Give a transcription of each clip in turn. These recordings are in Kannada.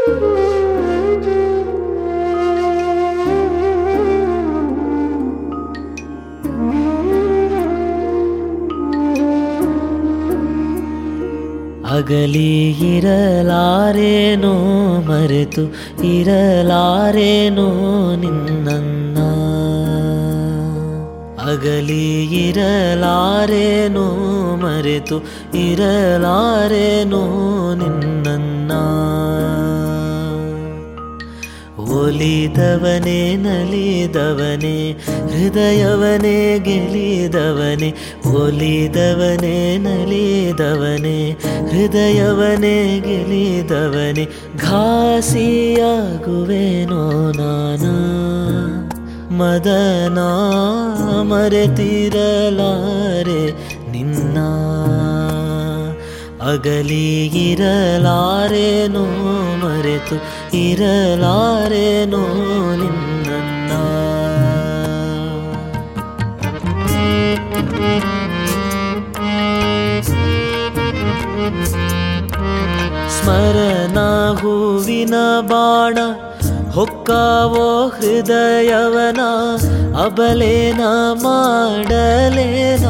ಅಗಲಿ ಇರಲಾರೇನೋ ಮರೆತು ಇರಲಾರೇನೋ ನಿನ್ನನ್ನ ಅಗಲಿ ಇರಲಾರೇನೋ ಮರೆತು ಇರಲಾರೇನೋ ನಿನ್ನನ್ನ ಒಲಿದವನೇ ನಲಿದವನೇ ಹೃದಯವನೇ ಗೆಲಿದವನೇ ಒಲಿದವನೇ ನಲಿದವನೇ ಹೃದಯವನೇ ಗೆಲಿದವನೇ ಘಾಸಿಯಾಗುವೆನೋ ನಾನ ಮದನ ಮರೆತಿರಲಾರೆ ನಿನ್ನ ಅಗಲಿ ಇರಲಾರೇನೋ ಮರೆತು ಇರಲಾರೇನೋ ನಿನ್ನ ಸ್ಮರಣ ಹೂವಿನ ಬಾಣ ಹೊಕ್ಕಾವೋ ಹೃದಯವನ ಅಬಲೇನ ಮಾಡಲೇನ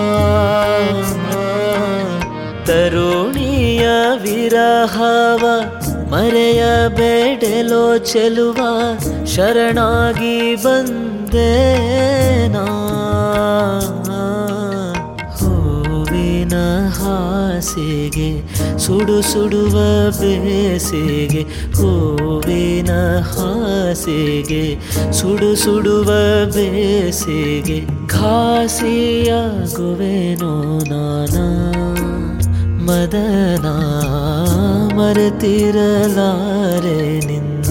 ತರುಣಿಯ ವಿರಹವ ಮರೆಯಬೇಡೆಲೋ ಚೆಲುವ ಶರಣಾಗಿ ಬಂದೇನಾ ಹೂವಿನ ಹಾಸಿಗೆ ಸುಡು ಸುಡುವ ಬೇಸಿಗೆ ಹೂವಿನ ಹಾಸಿಗೆ ಸುಡು ಸುಡುವ ಬೇಸಿಗೆ ಘಾಸಿಯಾಗುವೆನೋ ನಾನ ಮದನ ಮರೆತಿರಲಾರೆ ನಿನ್ನ